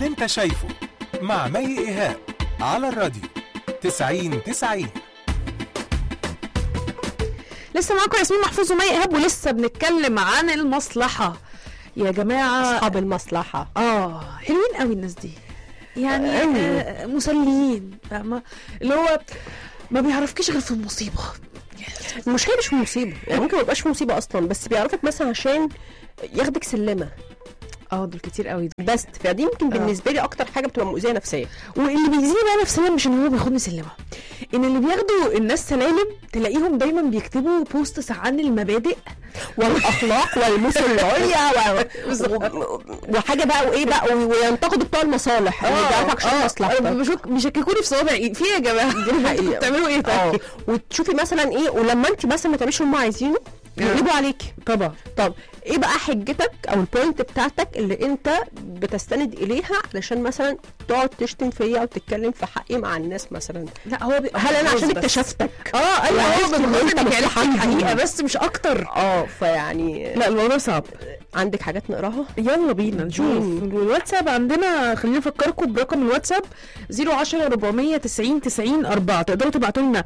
اللي انت شايفه مع مي إيهاب على الراديو 90 90 لسه معاكم ياسمين محفوظ ومي ايهاب ولسه بنتكلم عن المصلحه يا جماعه اصحاب المصلحه اه حلوين قوي الناس دي يعني أوي. آه مسليين فاهمه اللي هو ما بيعرفكيش غير في المصيبه المشكله مش في مصيبه يعني ممكن ما يبقاش في مصيبه اصلا بس بيعرفك مثلا عشان ياخدك سلمه اه دول كتير قوي دول بس فدي يمكن بالنسبه لي اكتر حاجه بتبقى مؤذيه نفسيا واللي بيزيني بقى نفسيا مش ان هو بياخدني سلمه ان اللي بياخدوا الناس سلالم تلاقيهم دايما بيكتبوا بوستس عن المبادئ والاخلاق والمثل العليا و... و... وحاجه بقى وايه بقى و- وينتقدوا بتوع المصالح اللي بيعرفك عشان مصلحتك بشك- بيشككوني في صوابع ايد في إيه يا جماعه دي حقيقة. بتعملوا ايه اه طيب وتشوفي مثلا ايه ولما انت مثلا ما تعمليش اللي هم عايزينه يقلبوا عليكي طبعا طب ايه بقى حجتك او البوينت بتاعتك اللي انت بتستند اليها علشان مثلا تقعد تشتم فيا او تتكلم في حقي مع الناس مثلا لا هو بي... هل انا عشان بس. اكتشفتك اه ايوه هو وعرفت إن بيقول أنت انك عرفت متحمل. الحقيقه بس مش اكتر اه فيعني لا الموضوع صعب عندك حاجات نقراها يلا بينا نشوف مم. الواتساب عندنا خلينا نفكركم برقم الواتساب 010 490 90 4 تقدروا تبعتوا لنا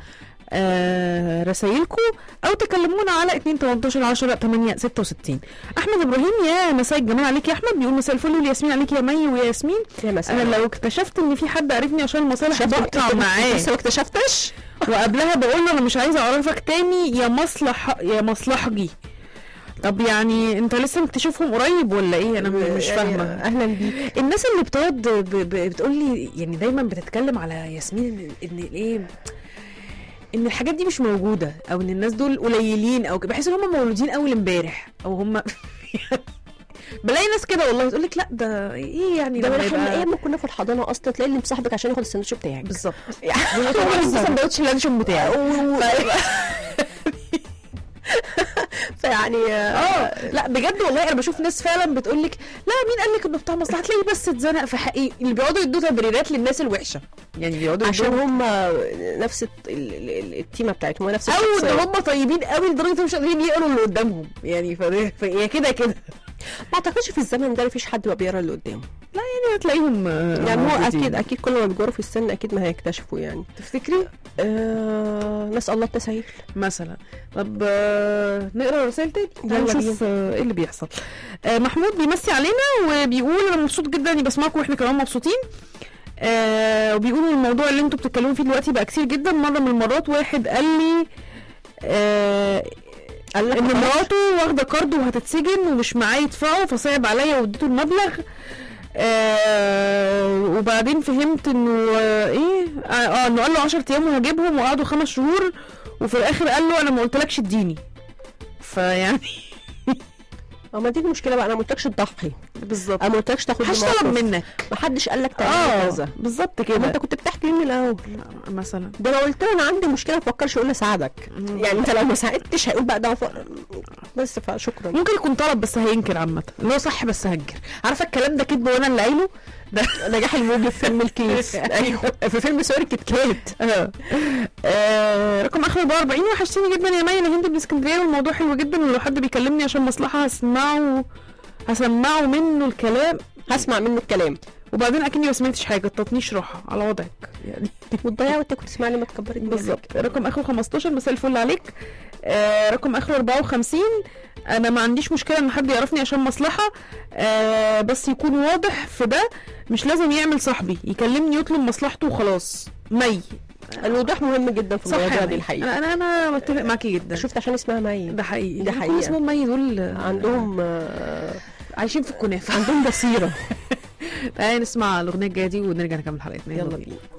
آه رسايلكم او تكلمونا على 2 18 10 8 66 احمد ابراهيم يا مساء الجمال عليك يا احمد بيقول مساء الفل والياسمين عليك يا مي وياسمين يا مساء انا لو اكتشفت ان في حد عرفني عشان المصالح بقطع معاه لسه ما اكتشفتش وقبلها بقول له انا مش عايزه اعرفك تاني يا مصلح يا مصلحجي طب يعني انت لسه مكتشفهم قريب ولا ايه انا م- مش يعني فاهمه اهلا بيك الناس اللي بتقعد ب- ب- بتقول لي يعني دايما بتتكلم على ياسمين ان ان ايه ان الحاجات دي مش موجوده او ان الناس دول قليلين او كده. بحس ان هم مولودين اول امبارح او هم بلاقي ناس كده والله تقول لك لا ده ايه يعني ده لما من احنا يبقى- ايام ما كنا في الحضانه اصلا تلاقي اللي مصاحبك عشان ياخد السندوتش بتاعك بالظبط يعني بس سندوتش اللانشون بتاعي فيعني اه لا بجد والله انا بشوف ناس فعلا بتقول لك لا مين قال لك انه بتاع مصلحه تلاقيه بس اتزنق في حقي اللي بيقعدوا يدوا تبريرات للناس الوحشه يعني بيقعدوا عشان يدوا- هم نفس الت- ال- ال- ال- التيمه بتاعتهم ونفس او ان الشخصية. هم طيبين قوي لدرجه إنهم مش قادرين يقروا اللي قدامهم يعني فده- فهي كده كده ما اعتقدش في الزمن ده مفيش حد بقى بيقرا اللي قدامه يعني هتلاقيهم آه، يعني هو موجودين. اكيد اكيد كل ما بيكبروا في السن اكيد ما هيكتشفوا يعني تفتكري آه نسال الله التسهيل مثلا طب آه، نقرا رسائل تاني يلا تعالوا نشوف آه، ايه اللي بيحصل آه، محمود بيمسي علينا وبيقول انا مبسوط جدا اني بسمعكم واحنا كمان مبسوطين آه وبيقولوا الموضوع اللي انتوا بتتكلموا فيه دلوقتي بقى كتير جدا مره من المرات واحد قال لي آه قال لك ان خلاص. مراته واخده كارد وهتتسجن ومش معاه يدفعه فصعب عليا واديته المبلغ آه وبعدين فهمت انه آه ايه اه, آه انه قال له 10 ايام وهجيبهم وقعدوا خمس شهور وفي الاخر قال له انا ما قلتلكش اديني فيعني اه ما دي المشكله بقى انا ما قلتلكش تضحي بالظبط انا ما قلتلكش تاخد محدش موقف. طلب منك ما حدش قال لك تعمل اه كذا بالظبط ما كده انت كنت بتحكي لي من الاول مثلا ده لو قلت له انا عندي مشكله ما تفكرش اقول اساعدك يعني انت لو ما ساعدتش هيقول بقى ده ف... بس فشكرا ممكن يكون طلب بس هينكر عامة اللي هو صح بس هنكر عارفة الكلام ده كذب وانا اللي قايله ده نجاح الموجب في فيلم الكيس ايوه في فيلم سوري كيت كات آه. آه، رقم اخر 44 وحشتيني جدا يا مي انا هند من اسكندريه والموضوع حلو جدا ولو حد بيكلمني عشان مصلحه هسمعه هسمعه منه الكلام هسمع منه الكلام وبعدين اكني ما سمعتش حاجه التطنيش راحه على وضعك يعني وتضيع وانت كنت تسمعني ما تكبري دماغك. بالظبط رقم اخره 15 مساء الفل عليك آه رقم اخره 54 انا ما عنديش مشكله ان حد يعرفني عشان مصلحه آه بس يكون واضح في ده مش لازم يعمل صاحبي يكلمني يطلب مصلحته وخلاص مي الوضوح مهم جدا في صح المواضيع يا دي مي. الحقيقه انا انا انا متفق معاكي جدا شفت عشان اسمها مي ده حقيقي ده كل حقيقة. اسمهم مي دول عندهم آه، عايشين في الكنافه عندهم بصيره تعالي نسمع الاغنيه الجايه دي ونرجع نكمل حلقتنا يلا بينا